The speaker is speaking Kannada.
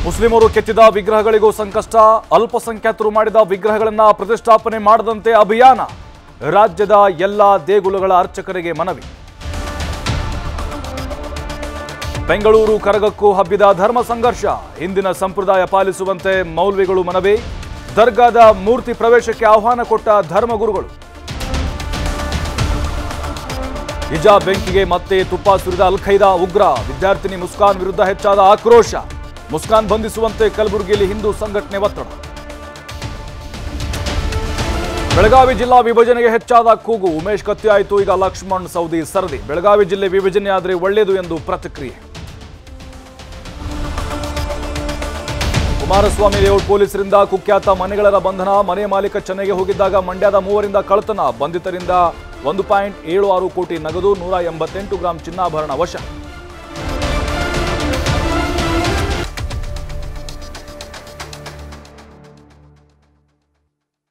ಮುಸ್ಲಿಮರು ಕೆತ್ತಿದ ವಿಗ್ರಹಗಳಿಗೂ ಸಂಕಷ್ಟ ಅಲ್ಪಸಂಖ್ಯಾತರು ಮಾಡಿದ ವಿಗ್ರಹಗಳನ್ನ ಪ್ರತಿಷ್ಠಾಪನೆ ಮಾಡದಂತೆ ಅಭಿಯಾನ ರಾಜ್ಯದ ಎಲ್ಲ ದೇಗುಲಗಳ ಅರ್ಚಕರಿಗೆ ಮನವಿ ಬೆಂಗಳೂರು ಕರಗಕ್ಕೂ ಹಬ್ಬಿದ ಧರ್ಮ ಸಂಘರ್ಷ ಹಿಂದಿನ ಸಂಪ್ರದಾಯ ಪಾಲಿಸುವಂತೆ ಮೌಲ್ವಿಗಳು ಮನವಿ ದರ್ಗಾದ ಮೂರ್ತಿ ಪ್ರವೇಶಕ್ಕೆ ಆಹ್ವಾನ ಕೊಟ್ಟ ಧರ್ಮಗುರುಗಳು ಹಿಜಾಬ್ ಬೆಂಕಿಗೆ ಮತ್ತೆ ತುಪ್ಪ ಸುರಿದ ಅಲ್ ಖೈದಾ ಉಗ್ರ ವಿದ್ಯಾರ್ಥಿನಿ ಮುಸ್ಕಾನ್ ವಿರುದ್ಧ ಹೆಚ್ಚಾದ ಆಕ್ರೋಶ ಮುಸ್ಕಾನ್ ಬಂಧಿಸುವಂತೆ ಕಲಬುರಗಿಯಲ್ಲಿ ಹಿಂದೂ ಸಂಘಟನೆ ಒತ್ತಡ ಬೆಳಗಾವಿ ಜಿಲ್ಲಾ ವಿಭಜನೆಗೆ ಹೆಚ್ಚಾದ ಕೂಗು ಉಮೇಶ್ ಕತ್ತಿ ಆಯಿತು ಈಗ ಲಕ್ಷ್ಮಣ್ ಸೌದಿ ಸರದಿ ಬೆಳಗಾವಿ ಜಿಲ್ಲೆ ವಿಭಜನೆ ಆದರೆ ಒಳ್ಳೆಯದು ಎಂದು ಪ್ರತಿಕ್ರಿಯೆ ಕುಮಾರಸ್ವಾಮಿ ಲೇಔಟ್ ಪೊಲೀಸರಿಂದ ಕುಖ್ಯಾತ ಮನೆಗಳರ ಬಂಧನ ಮನೆ ಮಾಲೀಕ ಚೆನ್ನೈಗೆ ಹೋಗಿದ್ದಾಗ ಮಂಡ್ಯದ ಮೂವರಿಂದ ಕಳ್ಳತನ ಬಂಧಿತರಿಂದ ಒಂದು ಪಾಯಿಂಟ್ ಏಳು ಆರು ಕೋಟಿ ನಗದು ನೂರ ಎಂಬತ್ತೆಂಟು ಗ್ರಾಂ ಚಿನ್ನಾಭರಣ ವಶ